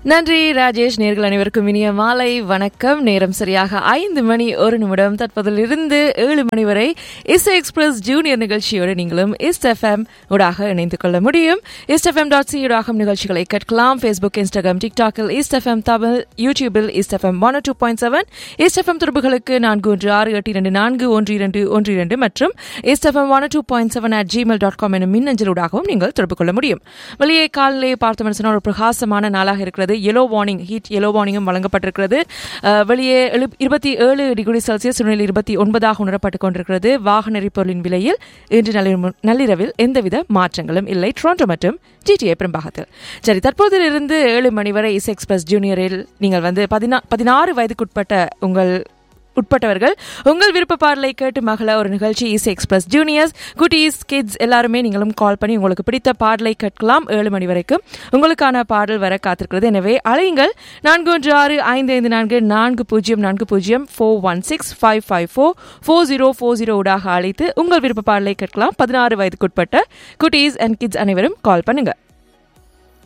நன்றி ராஜேஷ் நேர்கள் அனைவருக்கும் இனிய மாலை வணக்கம் நேரம் சரியாக ஐந்து மணி ஒரு நிமிடம் தற்போதிலிருந்து ஏழு மணி வரை இசை எக்ஸ்பிரஸ் ஜூனியர் நிகழ்ச்சியோடு நீங்களும் இஸ்ட் எஃப்எம் ஊடாக இணைந்து கொள்ள முடியும் இஸ்ட் எஃப்எம் டாட் சி ஊடாக நிகழ்ச்சிகளை கேட்கலாம் ஃபேஸ்புக் இன்ஸ்டாகிராம் டிக்டாக்கில் இஸ்ட் எஃப்எம் தமிழ் யூடியூபில் east FM one two point seven east FM தொடர்புகளுக்கு நான்கு ஒன்று ஆறு எட்டு இரண்டு நான்கு ஒன்று இரண்டு ஒன்று இரண்டு மற்றும் east FM one two point seven at Gmail dot com எனும் மின்னஞ்சலூடாகவும் நீங்கள் தொடர்பு கொள்ள முடியும் வெளியே காலையிலே பார்த்த மனுஷனா ஒரு பிரகாசமான நாளாக இருக்கிறது எல்லோ வார்னிங் ஹீட் எல்லோ வார்னிங்கும் வழங்கப்பட்டிருக்கிறது அஹ், வெளியே எழு- இருபத்தி ஏழு டிகிரி செல்சியஸ் சூழ்நிலை இருபத்தி ஒன்பதாக உணரப்பட்டுக் கொண்டிருக்கிறது வாகன எரிபொருளின் விலையில் இன்று நள்ளிரவு- நள்ளிரவில் எந்தவித மாற்றங்களும் இல்லை டொரண்டோ மற்றும் ஜிடிஏ பெரும்பாகத்தில் சரி தற்போதிலிருந்து ஏழு மணி வரை இஸ் எக்ஸ்பிரஸ் ஜூனியரில் நீங்கள் வந்து பதினா பதினாறு வயதுக்குட்பட்ட உங்கள் உட்பட்டவர்கள் உங்கள் விருப்ப பாடலை கேட்டு மகள ஒரு நிகழ்ச்சி இசை எக்ஸ்பிரஸ் ஜூனியர்ஸ் குட்டீஸ் கிட்ஸ் எல்லாருமே நீங்களும் கால் பண்ணி உங்களுக்கு பிடித்த பாடலை கேட்கலாம் ஏழு மணி வரைக்கும் உங்களுக்கான பாடல் வர காத்திருக்கிறது எனவே அழையுங்கள் நான்கு ஒன்று ஆறு ஐந்து ஐந்து நான்கு நான்கு பூஜ்ஜியம் நான்கு பூஜ்ஜியம் four one six five five four four zero four zero ஊடாக அழைத்து உங்கள் விருப்ப பாடலை கேட்கலாம் பதினாறு வயதுக்குட்பட்ட குட்டீஸ் அண்ட் கிட்ஸ் அனைவரும் கால் பண்ணுங்க